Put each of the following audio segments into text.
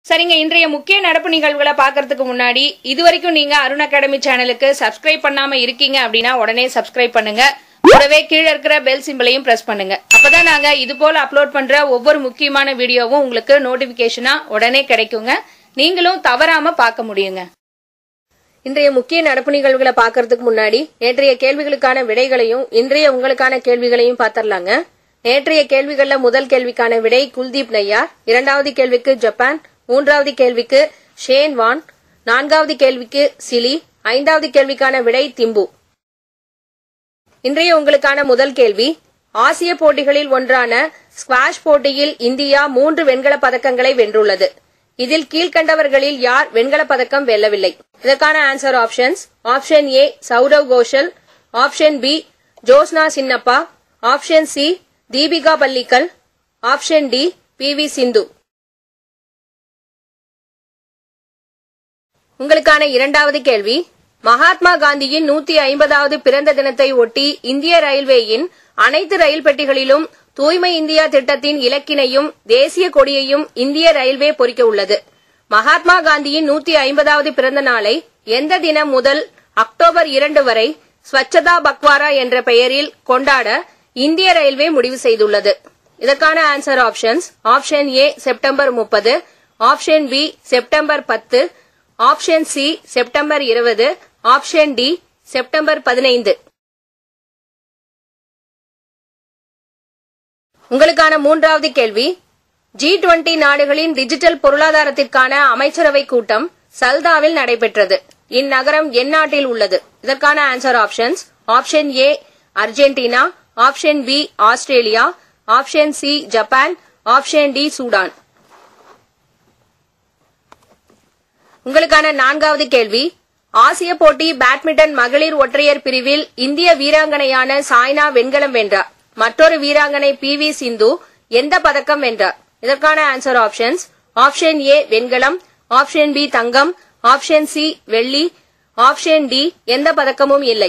சரிங்க இன்றைய முக்கிய நடப்பு நிகழ்வுகளை பார்க்கறதுக்கு முன்னாடி இதுவரைக்கும் நீங்க அருண் அகாடமி சேனலுக்கு சப்ஸ்கிரைப் பண்ணாம இருக்கீங்க அப்படின்னா உடனே சப்ஸ்கிரைப் பண்ணுங்க கூடவே கீழே இருக்கிற பெல் சிம்பிளையும் பிரஸ் பண்ணுங்க அப்பதான் நாங்க இது போல அப்லோட் பண்ற ஒவ்வொரு முக்கியமான வீடியோவும் உங்களுக்கு நோட்டிபிகேஷனா உடனே கிடைக்குங்க நீங்களும் தவறாம பார்க்க முடியுங்க இன்றைய முக்கிய நடப்பு நிகழ்வுகளை பார்க்கறதுக்கு முன்னாடி நேற்றைய கேள்விகளுக்கான விடைகளையும் இன்றைய உங்களுக்கான கேள்விகளையும் பார்த்தரலாங்க நேற்றைய கேள்விகள்ல முதல் கேள்விக்கான விடை குல்தீப் நய்யார் இரண்டாவது கேள்விக்கு ஜப்பான் மூன்றாவது கேள்விக்கு ஷேன் வான் நான்காவது கேள்விக்கு சிலி ஐந்தாவது கேள்விக்கான விடை திம்பு இன்றைய உங்களுக்கான முதல் கேள்வி ஆசிய போட்டிகளில் ஒன்றான ஸ்குவாஷ் போட்டியில் இந்தியா மூன்று வெண்கலப் பதக்கங்களை வென்றுள்ளது இதில் கீழ்கண்டவர்களில் யார் வெண்கலப் பதக்கம் வெல்லவில்லை இதற்கான answer options option A Saurav Ghosal option B Joshna Chinappa option C Dipika Pallikal option D P V Sindhu உங்களுக்கான இரண்டாவது கேள்வி மகாத்மா காந்தியின் நூத்தி ஐம்பதாவது பிறந்த தினத்தை ஒட்டி இந்திய ரயில்வேயின் அனைத்து ரயில் பெட்டிகளிலும் தூய்மை இந்தியா திட்டத்தின் இலக்கினையும் தேசிய கொடியையும் இந்திய ரயில்வே பொறிக்க உள்ளது மகாத்மா காந்தியின் நூத்தி ஐம்பதாவது பிறந்த நாளை எந்த தினம் முதல் அக்டோபர் இரண்டு வரை ஸ்வச்சதா பக்வாரா என்ற பெயரில் கொண்டாட இந்திய ரயில்வே முடிவு செய்துள்ளது இதற்கான answer options option A September முப்பது ஆப்ஷன் பி செப்டம்பர் பத்து ஆப்ஷன் சி செப்டம்பர் இருபது ஆப்ஷன் டி செப்டம்பர் பதினைந்து உங்களுக்கான மூன்றாவது கேள்வி ஜி டுவெண்டி நாடுகளின் டிஜிட்டல் பொருளாதாரத்திற்கான அமைச்சரவை கூட்டம் சல்தாவில் நடைபெற்றது இந்நகரம் எந்நாட்டில் உள்ளது இதற்கான answer options option A Argentina option B Australia option C Japan option D Sudan உங்களுக்கான நான்காவது கேள்வி ஆசிய போட்டி பேட்மிண்டன் மகளிர் ஒற்றையர் பிரிவில் இந்திய வீராங்கனையான சாய்னா வெண்கலம் வென்றார் மற்றொரு வீராங்கனை பி வி சிந்து எந்த பதக்கம் வென்றார் இதற்கான ஆன்சர் ஆப்ஷன்ஸ் ஆப்ஷன் ஏ வெண்கலம் ஆப்ஷன் பி தங்கம் ஆப்ஷன் சி வெள்ளி ஆப்ஷன் டி எந்த பதக்கமும் இல்லை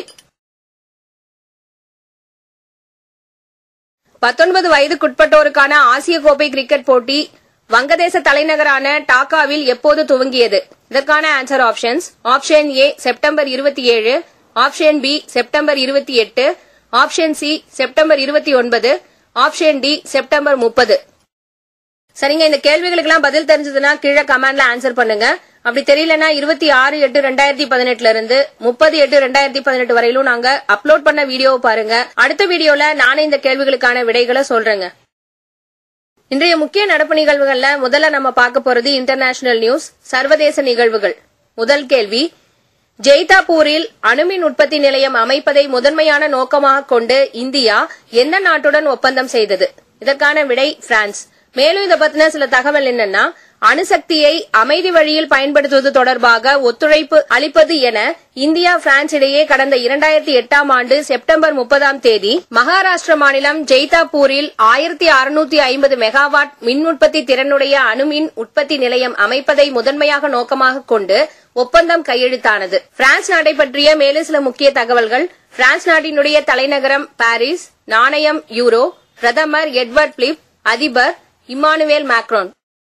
பத்தொன்பது வயதுக்குட்பட்டோருக்கான ஆசிய கோப்பை கிரிக்கெட் போட்டி வங்கதேச தலைநகரான டாக்காவில் எப்போது துவங்கியது இதற்கான answer options option A September இருபத்தி ஏழு ஆப்ஷன் பி செப்டம்பர் இருபத்தி எட்டு ஆப்ஷன் சி செப்டம்பர் இருபத்தி ஒன்பது ஆப்ஷன் டி செப்டம்பர் முப்பது சரிங்க இந்த கேள்விகளுக்கெல்லாம் பதில் தெரிஞ்சதுன்னா கீழே கமெண்ட்ல ஆன்சர் பண்ணுங்க அப்படி தெரியலனா இருபத்தி ஆறு எட்டு ரெண்டாயிரத்தி பதினெட்டுல இருந்து முப்பது எட்டு ரெண்டாயிரத்தி பதினெட்டு வரையிலும் நாங்க அப்லோட் பண்ண வீடியோவை பாருங்க அடுத்த வீடியோல நானே இந்த கேள்விகளுக்கான விடைகளை சொல்றேங்க இன்றைய முக்கிய நடப்பு நிகழ்வுகள்ல முதல்ல நம்ம பார்க்க போறது இன்டர்நேஷனல் நியூஸ் சர்வதேச நிகழ்வுகள் முதல் கேள்வி ஜெய்தாப்பூரில் அணுமின் உற்பத்தி நிலையம் அமைப்பதை முதன்மையான நோக்கமாக கொண்டு இந்தியா எந்த நாட்டுடன் ஒப்பந்தம் செய்தது இதற்கான விடை பிரான்ஸ் மேலும் இதை பத்தின சில தகவல் என்னன்னா அணுசக்தியை அமைதி வழியில் பயன்படுத்துவது தொடர்பாக ஒத்துழைப்பு அளிப்பது என இந்தியா பிரான்ஸ் இடையே கடந்த இரண்டாயிரத்தி எட்டாம் ஆண்டு செப்டம்பர் முப்பதாம் தேதி மகாராஷ்டிர மாநிலம் ஜெய்தாப்பூரில் ஆயிரத்தி அறுநூத்தி ஐம்பது மெகாவாட் மின் உற்பத்தி திறனுடைய அணுமின் உற்பத்தி நிலையம் அமைப்பதை முதன்மையாக நோக்கமாக கொண்டு ஒப்பந்தம் கையெழுத்தானது பிரான்ஸ் நாட்டை பற்றிய மேலும் சில முக்கிய தகவல்கள் பிரான்ஸ் நாட்டினுடைய தலைநகரம் பாரிஸ் நாணயம் யூரோ பிரதமர் எட்வர்ட் பிலிப் அதிபர் இம்மானுவேல் மேக்ரோன்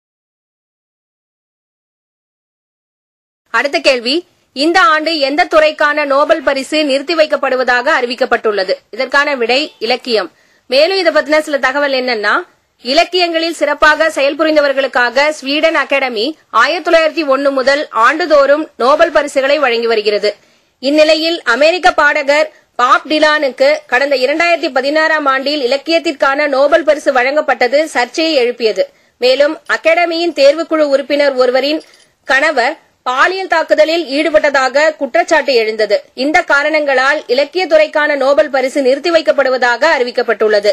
அடுத்த கேள்வி இந்த ஆண்டு எந்த துறைக்கான நோபல் பரிசு நிறுத்தி வைக்கப்படுவதாக அறிவிக்கப்பட்டுள்ளது இதற்கான விடை இலக்கியம் மேலும் இதை பத்தின சில தகவல் என்னன்னா இலக்கியங்களில் சிறப்பாக செயல்புரிந்தவர்களுக்காக ஸ்வீடன் அகாடமி ஆயிரத்தி தொள்ளாயிரத்தி ஒன்னு முதல் ஆண்டுதோறும் நோபல் பரிசுகளை வழங்கி வருகிறது இந்நிலையில் அமெரிக்க பாடகர் பாப் டிலானுக்கு கடந்த இரண்டாயிரத்தி பதினாறாம் ஆண்டில் இலக்கியத்திற்கான நோபல் பரிசு வழங்கப்பட்டது சர்ச்சையை எழுப்பியது மேலும் அகாடமியின் தேர்வுக்குழு உறுப்பினர் ஒருவரின் கணவர் பாலியல் தாக்குதலில் ஈடுபட்டதாக குற்றச்சாட்டு எழுந்தது இந்த காரணங்களால் இலக்கியத்துறைக்கான நோபல் பரிசு நிறுத்தி வைக்கப்படுவதாக அறிவிக்கப்பட்டுள்ளது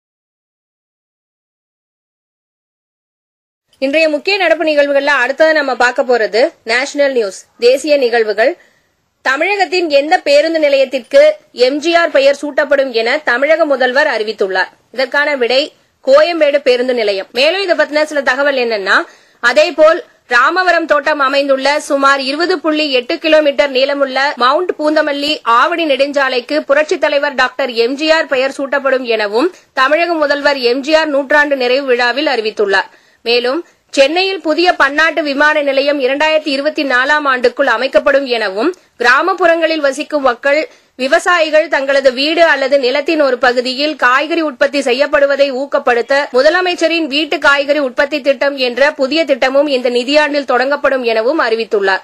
இன்றைய முக்கிய நடப்பு நிகழ்வுகள்ல அடுத்தது நம்ம பார்க்க போறது நேஷனல் நியூஸ் தேசிய நிகழ்வுகள் தமிழகத்தின் எந்த பேருந்து நிலையத்திற்கு எம்ஜிஆர் பெயர் சூட்டப்படும் என தமிழக முதல்வர் அறிவித்துள்ளார் இதற்கான விடை கோயம்பேடு பேருந்து நிலையம் மேலும் இதை பத்தின சில தகவல் என்னன்னா அதேபோல் ராமவரம் தோட்டம் அமைந்துள்ள சுமார் இருபது புள்ளி எட்டு கிலோமீட்டர் நீளமுள்ள மவுண்ட் பூந்தமல்லி ஆவடி நெடுஞ்சாலைக்கு புரட்சித் தலைவர் டாக்டர் எம்ஜிஆர் பெயர் சூட்டப்படும் எனவும் தமிழக முதல்வர் எம்ஜிஆர் நூற்றாண்டு நிறைவு விழாவில் அறிவித்துள்ளார் மேலும் சென்னையில் புதிய பன்னாட்டு விமான நிலையம் இரண்டாயிரத்தி இருபத்தி நாலாம் ஆண்டுக்குள் அமைக்கப்படும் எனவும் கிராமப்புறங்களில் வசிக்கும் மக்கள் விவசாயிகள் தங்களது வீடு அல்லது நிலத்தின் ஒரு பகுதியில் காய்கறி உற்பத்தி செய்யப்படுவதை ஊக்கப்படுத்த முதலமைச்சரின் வீட்டு காய்கறி உற்பத்தி திட்டம் என்ற புதிய திட்டமும் இந்த நிதியாண்டில் தொடங்கப்படும் எனவும் அறிவித்துள்ளார்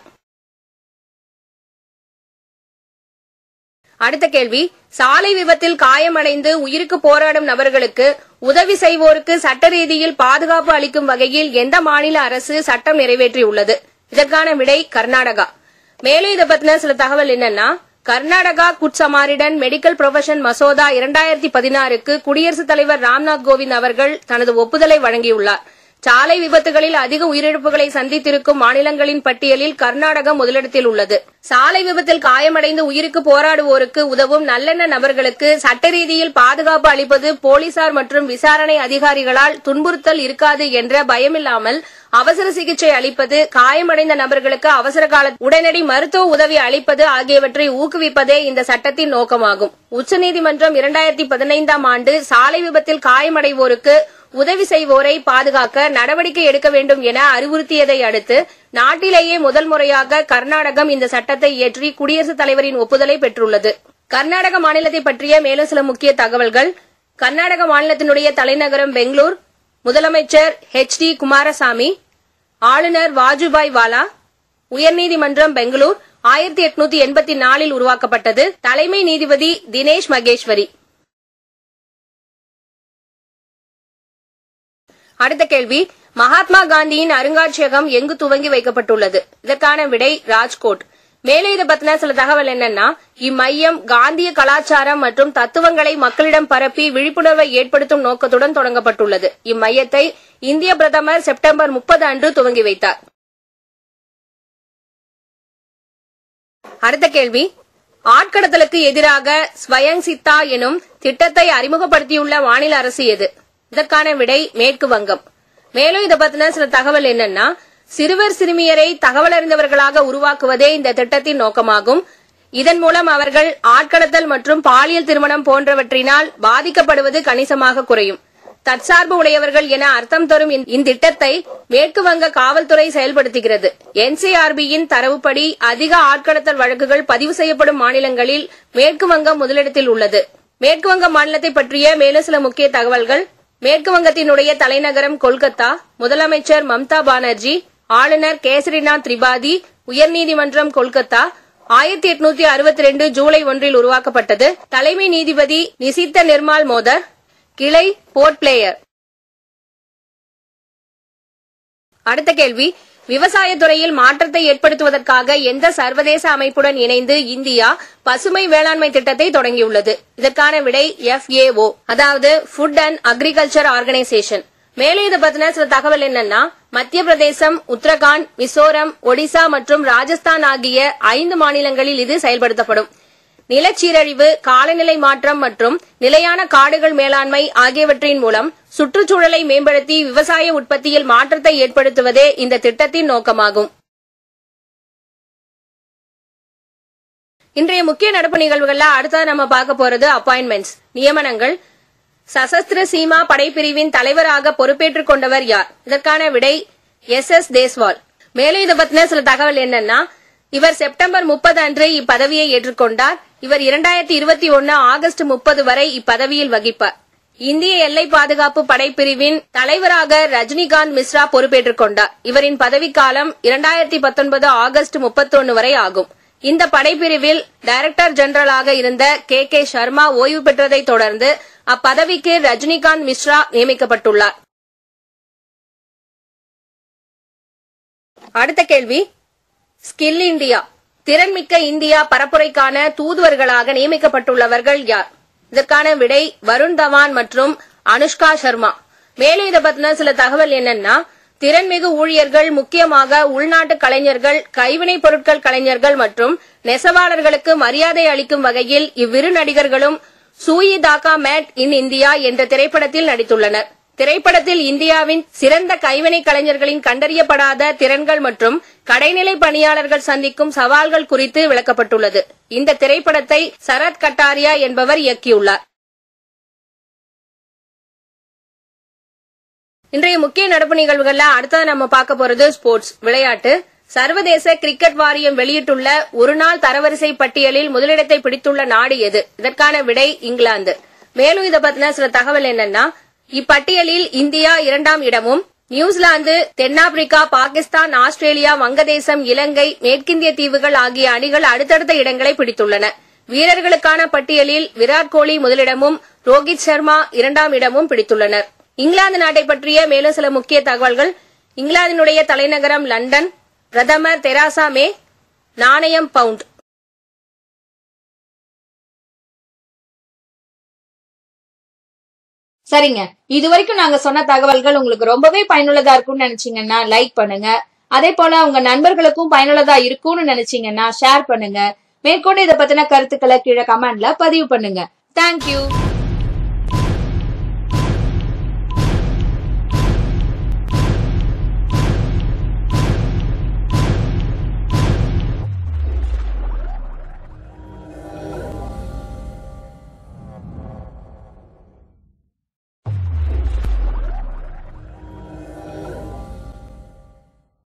அடுத்த கேள்வி சாலை விபத்தில் காயமடைந்து உயிருக்கு போராடும் நபர்களுக்கு உதவி செய்வோருக்கு சட்ட ரீதியில் பாதுகாப்பு அளிக்கும் வகையில் எந்த மாநில அரசு சட்டம் நிறைவேற்றியுள்ளது இதற்கான விடை கர்நாடகா மேலும் இதை பத்தின சில தகவல் என்னன்னா Karnataka good Samaritan medical profession மசோதா இரண்டாயிரத்தி பதினாறுக்கு குடியரசுத் தலைவர் ராம்நாத் கோவிந்த் அவர்கள் தனது ஒப்புதலை வழங்கியுள்ளார் சாலை விபத்துகளில் அதிக உயிரிழப்புகளை சந்தித்திருக்கும் மாநிலங்களின் பட்டியலில் கர்நாடகம் முதலிடத்தில் உள்ளது சாலை விபத்தில் காயமடைந்து உயிருக்கு போராடுவோருக்கு உதவும் நல்லெண்ண நபர்களுக்கு சட்ட ரீதியில் பாதுகாப்பு அளிப்பது போலீசார் மற்றும் விசாரணை அதிகாரிகளால் துன்புறுத்தல் இருக்காது என்ற பயமில்லாமல் அவசர சிகிச்சை அளிப்பது காயமடைந்த நபர்களுக்கு அவசர கால உடனடி மருத்துவ உதவி அளிப்பது ஆகியவற்றை ஊக்குவிப்பதே இந்த சட்டத்தின் நோக்கமாகும் உச்சநீதிமன்றம் இரண்டாயிரத்தி பதினைந்தாம் ஆண்டு சாலை விபத்தில் காயமடைவோருக்கு உதவி செய்வோரை பாதுகாக்க நடவடிக்கை எடுக்க வேண்டும் என அறிவுறுத்தியதை அடுத்து நாட்டிலேயே முதல் முறையாக கர்நாடகம் இந்த சட்டத்தை இயற்றி குடியரசுத் தலைவரின் ஒப்புதலை பெற்றுள்ளது கர்நாடக மாநிலத்தை பற்றிய மேலும் சில முக்கிய தகவல்கள் கர்நாடக மாநிலத்தினுடைய தலைநகரம் பெங்களூர் முதலமைச்சர் ஹெச் டி குமாரசாமி ஆளுநர் வாஜுபாய் வாலா உயர்நீதிமன்றம் பெங்களூர் ஆயிரத்தி எட்நூத்தி எண்பத்தி நாலில் உருவாக்கப்பட்டது தலைமை நீதிபதி தினேஷ் மகேஸ்வரி அடுத்த கேள்வி மகாத்மா காந்தியின் அருங்காட்சியகம் எங்கு துவங்கி வைக்கப்பட்டுள்ளது இதற்கான விடை ராஜ்கோட் மேலே இதை பத்தின சில தகவல் என்னன்னா இம்மையம் காந்திய கலாச்சாரம் மற்றும் தத்துவங்களை மக்களிடம் பரப்பி விழிப்புணர்வை ஏற்படுத்தும் நோக்கத்துடன் தொடங்கப்பட்டுள்ளது இம்மையத்தை இந்திய பிரதமர் செப்டம்பர் முப்பது அன்று துவங்கி வைத்தார் அடுத்த கேள்வி ஆட்கடத்தலுக்கு எதிராக ஸ்வயங் சித்தா எனும் திட்டத்தை அறிமுகப்படுத்தியுள்ள மாநில அரசு எது இதற்கான விடை மேற்கு வங்கம் மேலும் இதை பத்தின சில தகவல் என்னன்னா சிறுவர் சிறுமியரை தகவல் அறிந்தவர்களாக உருவாக்குவதே இந்த திட்டத்தின் நோக்கமாகும் இதன் மூலம் அவர்கள் ஆட்கடத்தல் மற்றும் பாலியல் திருமணம் போன்றவற்றினால் பாதிக்கப்படுவது கணிசமாக குறையும் தற்சார்பு உடையவர்கள் என அர்த்தம் தரும் இந்த- இத்திட்டத்தை மேற்கு வங்க காவல்துறை செயல்படுத்துகிறது என்சிஆர்பியின் தரவுப்படி அதிக ஆட்கடத்தல் வழக்குகள் பதிவு செய்யப்படும் மாநிலங்களில் மேற்கு வங்கம் முதலிடத்தில் உள்ளது மேற்கு வங்க மாநிலத்தை பற்றிய மேலும் சில முக்கிய தகவல்கள் மேற்கு வங்கத்தினுடைய தலைநகரம் கொல்கத்தா முதலமைச்சர் மம்தா பானர்ஜி ஆளுநர் கேசரிநாத் திரிபாதி உயர்நீதிமன்றம் கொல்கத்தா ஆயிரத்தி எட்நூத்தி அறுபத்தி ரெண்டு ஜூலை ஒன்றில் உருவாக்கப்பட்டது தலைமை நீதிபதி நிசித்த நிர்மால் மோதர் கிளை போர்ட் பிளேயர் அடுத்த கேள்வி விவசாயத்துறையில் மாற்றத்தை ஏற்படுத்துவதற்காக எந்த சர்வதேச அமைப்புடன் இணைந்து இந்தியா பசுமை வேளாண்மை திட்டத்தை தொடங்கியுள்ளது இதற்கான விடை FAO அதாவது ஃபுட் அண்ட் அக்ரிகல்ச்சர் ஆர்கனைசேஷன் மேலும் இதை பத்தின சில தகவல் என்னன்னா மத்திய பிரதேசம் உத்தரகாண்ட் மிசோரம் ஒடிசா மற்றும் ராஜஸ்தான் ஆகிய ஐந்து மாநிலங்களில் இது செயல்படுத்தப்படும் நிலச்சீரழிவு காலநிலை மாற்றம் மற்றும் நிலையான காடுகள் மேலாண்மை ஆகியவற்றின் மூலம் சுற்றுச்சூழலை மேம்படுத்தி விவசாய உற்பத்தியில் மாற்றத்தை ஏற்படுத்துவதே இந்த திட்டத்தின் நோக்கமாகும் இன்றைய முக்கிய நடப்பு நிகழ்வுகள்ல அடுத்தது நம்ம பார்க்க போறது அப்பாயின்மெண்ட்ஸ் நியமனங்கள் சசஸ்திர சீமா படைப்பிரிவின் தலைவராக பொறுப்பேற்றுக் கொண்டவர் யார் இதற்கான விடை எஸ் எஸ் தேஸ்வால் மேலும் இதை பத்தின சில தகவல் என்னன்னா இவர் செப்டம்பர் முப்பது அன்று இப்பதவியை ஏற்றுக்கொண்டார் இவர் இரண்டாயிரத்தி இருபத்தி ஒன்னு ஆகஸ்ட் முப்பது வரை இப்பதவியில் வகிப்பார் இந்திய எல்லை பாதுகாப்பு படைப்பிரிவின் தலைவராக ரஜினிகாந்த் மிஸ்ரா பொறுப்பேற்றுக் கொண்டார் இவரின் பதவிக்காலம் இரண்டாயிரத்தி பத்தொன்பது ஆகஸ்ட் முப்பத்தொன்னு வரை ஆகும் இந்த படைப்பிரிவில் டைரக்டர் ஜெனரலாக இருந்த கே கே சர்மா ஓய்வு பெற்றதை தொடர்ந்து அப்பதவிக்கு ரஜினிகாந்த் மிஸ்ரா நியமிக்கப்பட்டுள்ளார் அடுத்த கேள்வி ஸ்கில் இந்தியா திறன்மிக்க இந்தியா பரப்புரைக்கான தூதுவர்களாக நியமிக்கப்பட்டுள்ளவர்கள் யார் இதற்கான விடை வருண் தவான் மற்றும் அனுஷ்கா சர்மா மேலும் இதை பத்தின சில தகவல் என்னன்னா திறன்மிகு ஊழியர்கள் முக்கியமாக உள்நாட்டு கலைஞர்கள் கைவினைப் பொருட்கள் கலைஞர்கள் மற்றும் நெசவாளர்களுக்கு மரியாதை அளிக்கும் வகையில் இவ்விரு நடிகர்களும் Sui Dhaaga made in India என்ற திரைப்படத்தில் நடித்துள்ளனர் திரைப்படத்தில் இந்தியாவின் சிறந்த கைவினை கலைஞர்களின் கண்டறியப்படாத திறன்கள் மற்றும் கடைநிலை பணியாளர்கள் சந்திக்கும் சவால்கள் குறித்து விளக்கப்பட்டுள்ளது இந்த திரைப்படத்தை சரத் கட்டாரியா என்பவர் இயக்கியுள்ளார் இன்றைய முக்கிய நடப்பு நிகழ்வுகள்ல அடுத்தது நம்ம பார்க்க போறது ஸ்போர்ட்ஸ் விளையாட்டு சர்வதேச கிரிக்கெட் வாரியம் வெளியிட்டுள்ள ஒருநாள் தரவரிசை பட்டியலில் முதலிடத்தை பிடித்துள்ள நாடு எது இதற்கான விடை இங்கிலாந்து மேலும் இதை பத்தின சில தகவல் என்னன்னா இப்பட்டியலில் இந்தியா இரண்டாம் இடமும் நியூசிலாந்து தென்னாப்பிரிக்கா பாகிஸ்தான் ஆஸ்திரேலியா வங்கதேசம் இலங்கை மேற்கிந்திய தீவுகள் ஆகிய அணிகள் அடுத்தடுத்த இடங்களை பிடித்துள்ளன வீரர்களுக்கான பட்டியலில் விராட் கோலி முதலிடமும் ரோஹித் சர்மா இரண்டாம் இடமும் பிடித்துள்ளனர் இங்கிலாந்து நாட்டை பற்றிய மேலும் சில முக்கிய தகவல்கள் இங்கிலாந்தினுடைய தலைநகரம் லண்டன் பிரதமர் தெராசா மே நாணயம் பவுண்ட் சரிங்க இது வரைக்கும் நாங்க சொன்ன தகவல்கள் உங்களுக்கு ரொம்பவே பயனுள்ளதா இருக்கும்னு நினைச்சீங்கன்னா லைக் பண்ணுங்க அதே போல உங்க நண்பர்களுக்கும் பயனுள்ளதா இருக்கும்னு நினைச்சீங்கன்னா ஷேர் பண்ணுங்க மேற்கொண்டு இதை பத்தின கருத்துக்களை கீழே கமெண்ட்ல பதிவு பண்ணுங்க தேங்க்யூ